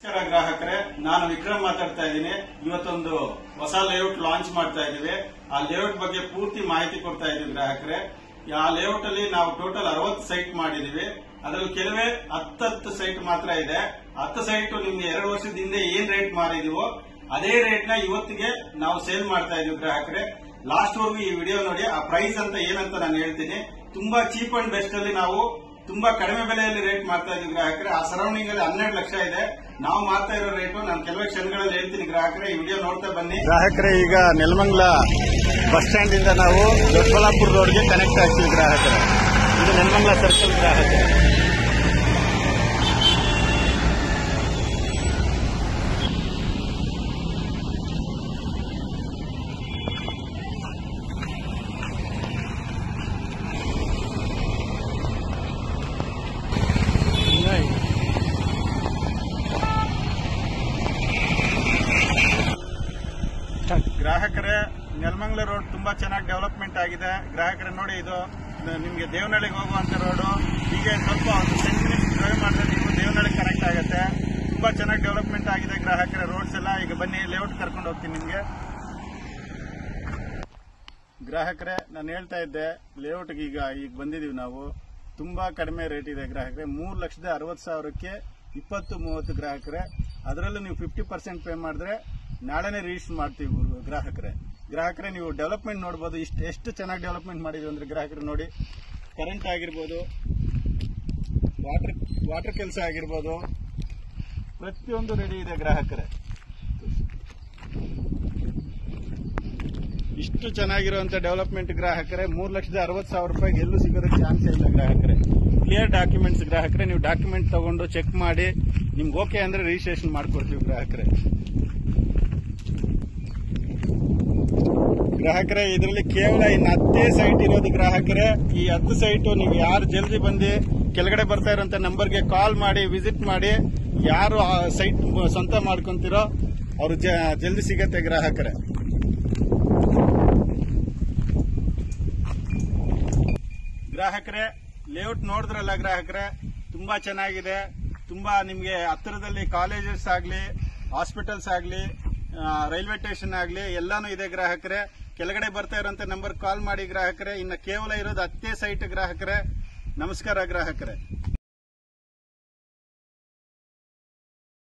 ನಮಸ್ಕಾರ ಗ್ರಾಹಕರೇ ನಾನು ವಿಕ್ರಮ್ ಮಾತಾಡ್ತಾ ಇದ್ದೀನಿ ಇವತ್ತೊಂದು ಹೊಸ ಲೇಔಟ್ ಲಾಂಚ್ ಮಾಡ್ತಾ ಇದೀವಿ ಆ ಲೇಔಟ್ ಬಗ್ಗೆ ಪೂರ್ತಿ ಮಾಹಿತಿ ಕೊಡ್ತಾ ಇದೀವಿ ಗ್ರಾಹಕರೇ ಆ ಲೇಔಟ್ ಅಲ್ಲಿ ನಾವು ಟೋಟಲ್ ಅರವತ್ತು ಸೈಟ್ ಮಾಡಿದೀವಿ ಅದರಲ್ಲಿ ಕೆಲವೇ ಹತ್ತತ್ತು ಸೈಟ್ ಮಾತ್ರ ಇದೆ ಹತ್ತು ಸೈಟ್ ನಿಮ್ಗೆ ಎರಡು ವರ್ಷದ ಹಿಂದೆ ಏನ್ ರೇಟ್ ಮಾರಿದೀವೋ ಅದೇ ರೇಟ್ ನ ಇವತ್ತಿಗೆ ನಾವು ಸೇಲ್ ಮಾಡ್ತಾ ಇದೀವಿ ಗ್ರಾಹಕರೇ ಲಾಸ್ಟ್ ವರ್ಗು ಈ ವಿಡಿಯೋ ನೋಡಿ ಆ ಪ್ರೈಸ್ ಅಂತ ಏನಂತ ನಾನು ಹೇಳ್ತೀನಿ ತುಂಬಾ ಚೀಪ್ ಅಂಡ್ ಬೆಸ್ಟ್ ಅಲ್ಲಿ ನಾವು ತುಂಬಾ ಕಡಿಮೆ ಬೆಲೆಯಲ್ಲಿ ರೇಟ್ ಮಾಡ್ತಾ ಇದೀವಿ ಗ್ರಾಹಕರೇ ಆ ಸರೌಂಡಿಂಗ್ ಅಲ್ಲಿ ಹನ್ನೆರಡು ಲಕ್ಷ ಇದೆ ನಾವು ಮಾಡ್ತಾ ಇರೋ ರೇಟು ನಾನು ಕೆಲವೇ ಕ್ಷಣಗಳಲ್ಲಿ ಹೇಳ್ತೀನಿ ಗ್ರಾಹಕರೇ ಈ ವಿಡಿಯೋ ನೋಡ್ತಾ ಬನ್ನಿ ಗ್ರಾಹಕರೇ ಈಗ ನೆಲಮಂಗಲ ಬಸ್ ಸ್ಟ್ಯಾಂಡ್ ಇಂದ ನಾವು ದೊಡ್ಡಬಳ್ಳಾಪುರ ರೋಡ್ಗೆ ಕನೆಕ್ಟ್ ಆಗ್ತೀವಿ ಗ್ರಾಹಕರೇ ಇದು ನೆಲಮಂಗಲ ಸರ್ಕಲ್ ಗ್ರಾಹಕರೇ ಗ್ರಾಹಕರೇ ನೆಲಮಂಗಲ ರೋಡ್ ತುಂಬಾ ಚೆನ್ನಾಗಿ ಡೆವಲಪ್ಮೆಂಟ್ ಆಗಿದೆ ಗ್ರಾಹಕರೇ ನೋಡಿ ಇದು ನ- ನಿಮ್ಗೆ ದೇವನಹಳ್ಳಿಗೆ ಹೋಗುವಂತ ರೋಡು ಹೀಗೆ ಸ್ವಲ್ಪ ಒಂದು ಟೆನ್ ಮಿನಿಟ್ಸ್ ಡ್ರೈವ್ ಮಾಡಿದ್ರೆ ನೀವು ದೇವನಹಳ್ಳಿ ಕನೆಕ್ಟ್ ಆಗುತ್ತೆ ತುಂಬಾ ಚೆನ್ನಾಗಿ ಡೆವಲಪ್ಮೆಂಟ್ ಆಗಿದೆ ಗ್ರಾಹಕರೇ ರೋಡ್ಸ್ ಎಲ್ಲ ಈಗ ಬನ್ನಿ ಲೇಔಟ್ ಕರ್ಕೊಂಡು ಹೋಗ್ತೀನಿ ನಿಮ್ಗೆ ಗ್ರಾಹಕರೇ ನಾನು ಹೇಳ್ತಾ ಇದ್ದೆ ಲೇಔಟ್ಗೆ ಈಗ ಈಗ ಬಂದಿದೀವಿ ನಾವು ತುಂಬಾ ಕಡಿಮೆ ರೇಟ್ ಇದೆ ಗ್ರಾಹಕರೇ ಮೂರು ಲಕ್ಷದ ಅರವತ್ತು ಸಾವಿರಕ್ಕೆ ಇಪ್ಪತ್ತು ಮೂವತ್ತು ಗ್ರಾಹಕರೇ ಅದರಲ್ಲೂ ನೀವು ಫಿಫ್ಟಿ ಪರ್ಸೆಂಟ್ ಪೇ ಮಾಡಿದ್ರೆ ನಾಳೆನೇ ರಿಜಿಸ್ಟರ್ ಮಾಡ್ತೀವಿ ಗುರು- ಗ್ರಾಹಕರೇ ಗ್ರಾಹಕರೇ ನೀವು ಡೆವಲಪ್ಮೆಂಟ್ ನೋಡ್ಬೋದು ಇಷ್ಟು ಎಷ್ಟು ಚೆನ್ನಾಗಿ ಡೆವಲಪ್ಮೆಂಟ್ ಮಾಡಿದ್ವಿ ಅಂದ್ರೆ ಗ್ರಾಹಕರು ನೋಡಿ ಕರೆಂಟ್ ಆಗಿರ್ಬೋದು ವಾಟರ್ ವಾಟರ್ ಕೆಲಸ ಆಗಿರ್ಬೋದು ಪ್ರತಿಯೊಂದು ರೆಡಿ ಇದೆ ಗ್ರಾಹಕರೇ ಇಷ್ಟು ಚೆನ್ನಾಗಿರುವಂತ ಡೆವಲಪ್ಮೆಂಟ್ ಗ್ರಾಹಕರೇ ಮೂರು ಲಕ್ಷದ ಅರವತ್ತು ಸಾವಿರ ರೂಪಾಯಿಗೆ ಎಲ್ಲೂ ಸಿಗೋದಕ್ಕೆ ಚಾನ್ಸ್ ಇಲ್ಲ ಗ್ರಾಹಕರೇ ಕ್ಲಿಯರ್ ಡಾಕ್ಯುಮೆಂಟ್ಸ್ ಗ್ರಾಹಕರೇ ನೀವು ಡಾಕ್ಯುಮೆಂಟ್ ತಗೊಂಡು ಚೆಕ್ ಮಾಡಿ ನಿಮ್ಗೆ ಓಕೆ ಅಂದ್ರೆ ರಿಜಿಸ್ಟ್ರೇಷನ್ ಮಾಡ್ಕೊಡ್ತೀವಿ ಗ್ರಾಹಕರೇ ಗ್ರಾಹಕರೇ ಇದರಲ್ಲಿ ಕೇವಲ ಇನ್ನು ಹತ್ತೇ ಸೈಟ್ ಇರೋದು ಗ್ರಾಹಕರೇ ಈ ಹತ್ತು ಸೈಟ್ ನೀವು ಯಾರು ಜಲ್ದಿ ಬಂದು ಕೆಳಗಡೆ ಬರ್ತಾ ಇರೋಂತ ನಂಬರ್ಗೆ ಕಾಲ್ ಮಾಡಿ ವಿಸಿಟ್ ಮಾಡಿ ಯಾರು ಆ ಸೈಟ್ ಸ್ವಂತ ಮಾಡ್ಕೊಂತೀರೋ ಅವರು ಜಲ್ದಿ ಸಿಗತ್ತೆ ಗ್ರಾಹಕರೇ ಗ್ರಾಹಕರೇ ಲೇಔಟ್ ನೋಡಿದ್ರಲ್ಲ ಗ್ರಾಹಕರೇ ತುಂಬಾ ಚೆನ್ನಾಗಿದೆ ತುಂಬಾ ನಿಮಗೆ ಹತ್ತಿರದಲ್ಲಿ ಕಾಲೇಜಸ್ ಆಗಲಿ ಹಾಸ್ಪಿಟಲ್ಸ್ ಆಗಲಿ ರೈಲ್ವೆ ಸ್ಟೇಷನ್ ಆಗಲಿ ಎಲ್ಲಾನು ಇದೆ ಗ್ರಾಹಕರೇ ಕೆಳಗಡೆ ಬರ್ತಾ ಇರೋಂತ ನಂಬರ್ ಕಾಲ್ ಮಾಡಿ ಗ್ರಾಹಕರೇ ಇನ್ನು ಕೇವಲ ಇರೋದು ಹತ್ತೇ ಸೈಟ್ ಗ್ರಾಹಕರೇ ನಮಸ್ಕಾರ ಗ್ರಾಹಕರೇ